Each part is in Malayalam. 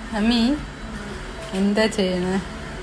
അമ്മി എന്താ ചെയ്യണേ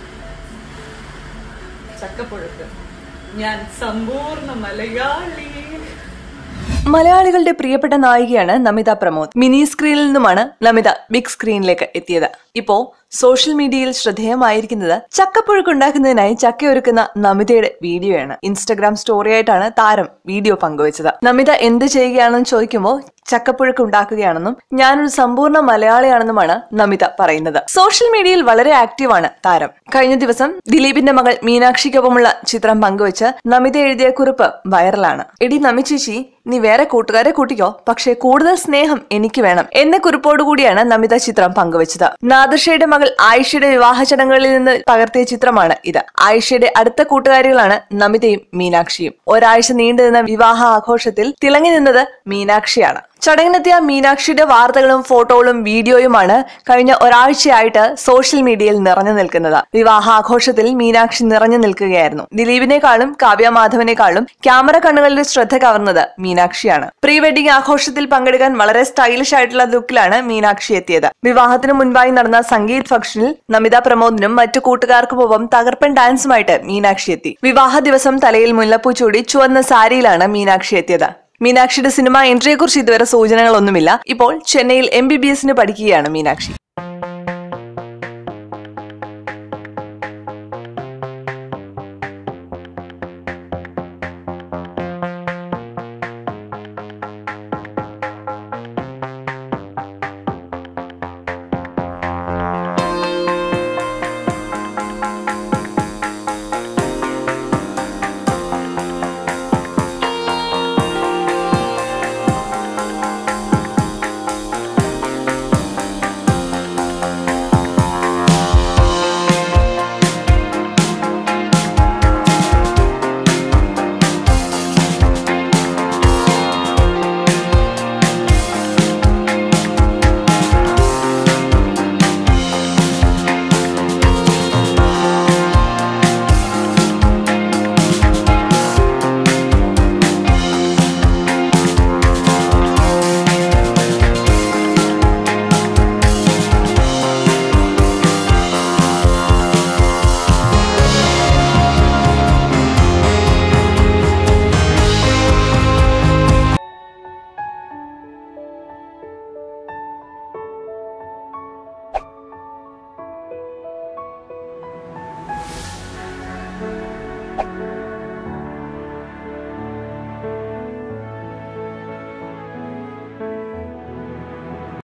ചക്കപ്പുഴക്ക് ഞാൻ സമ്പൂർണ്ണ മലയാളി മലയാളികളുടെ പ്രിയപ്പെട്ട നായികയാണ് നമിത പ്രമോദ് മിനി സ്ക്രീനിൽ നിന്നുമാണ് നമിത ബിഗ് സ്ക്രീനിലേക്ക് എത്തിയത് ഇപ്പോ സോഷ്യൽ മീഡിയയിൽ ശ്രദ്ധേയമായിരിക്കുന്നത് ചക്കപ്പുഴുക്കുണ്ടാക്കുന്നതിനായി ചക്കയൊരുക്കുന്ന നമിതയുടെ വീഡിയോയാണ് ഇൻസ്റ്റഗ്രാം സ്റ്റോറിയായിട്ടാണ് താരം വീഡിയോ പങ്കുവച്ചത് നമിത എന്ത് ചെയ്യുകയാണെന്ന് ചോദിക്കുമ്പോൾ ചക്കപ്പുഴുക്ക് ഉണ്ടാക്കുകയാണെന്നും ഞാനൊരു സമ്പൂർണ്ണ മലയാളിയാണെന്നുമാണ് നമിത പറയുന്നത് സോഷ്യൽ മീഡിയയിൽ വളരെ ആക്റ്റീവാണ് താരം കഴിഞ്ഞ ദിവസം ദിലീപിന്റെ മകൾ മീനാക്ഷിക്കൊപ്പമുള്ള ചിത്രം പങ്കുവച്ച് നമിത എഴുതിയ കുറിപ്പ് വൈറലാണ് എടി നമി ചേച്ചി നീ വേറെ കൂട്ടുകാരെ കൂട്ടിക്കോ പക്ഷേ കൂടുതൽ സ്നേഹം എനിക്ക് വേണം എന്ന കുറിപ്പോടുകൂടിയാണ് നമിത ചിത്രം പങ്കുവച്ചത് നാദർഷയുടെ മകൾ ആയിഷയുടെ വിവാഹ ചടങ്ങുകളിൽ നിന്ന് പകർത്തിയ ചിത്രമാണ് ഇത് ആയിഷയുടെ അടുത്ത കൂട്ടുകാരികളാണ് നമിതയും മീനാക്ഷിയും ഒരാഴ്ച നീണ്ടുനിന്ന വിവാഹ ആഘോഷത്തിൽ തിളങ്ങി നിന്നത് മീനാക്ഷിയാണ് ചടങ്ങിനെത്തിയ മീനാക്ഷിയുടെ വാർത്തകളും ഫോട്ടോകളും വീഡിയോയുമാണ് കഴിഞ്ഞ ഒരാഴ്ചയായിട്ട് സോഷ്യൽ മീഡിയയിൽ നിറഞ്ഞു നിൽക്കുന്നത് വിവാഹാഘോഷത്തിൽ മീനാക്ഷി നിറഞ്ഞു നിൽക്കുകയായിരുന്നു ദിലീപിനെക്കാളും കാവ്യ മാധവനെക്കാളും ക്യാമറ കണ്ണുകളുടെ ശ്രദ്ധ കവർന്നത് മീനാക്ഷിയാണ് പ്രീ വെഡിംഗ് ആഘോഷത്തിൽ പങ്കെടുക്കാൻ വളരെ സ്റ്റൈലിഷ് ആയിട്ടുള്ള ലുക്കിലാണ് മീനാക്ഷി എത്തിയത് വിവാഹത്തിന് മുൻപായി നടന്ന സംഗീത് ഫംഗ്ഷനിൽ നമിത പ്രമോദിനും മറ്റു കൂട്ടുകാർക്കുമൊപ്പം തകർപ്പൻ ഡാൻസുമായിട്ട് മീനാക്ഷി എത്തി വിവാഹ ദിവസം തലയിൽ മുല്ലപ്പൂ ചൂടി ചുവന്ന സാരിയിലാണ് മീനാക്ഷി എത്തിയത് മീനാക്ഷിയുടെ സിനിമ എൻട്രിയെക്കുറിച്ച് ഇതുവരെ സൂചനകളൊന്നുമില്ല ഇപ്പോൾ ചെന്നൈയിൽ എം ബി ബി എസിന് പഠിക്കുകയാണ് മീനാക്ഷി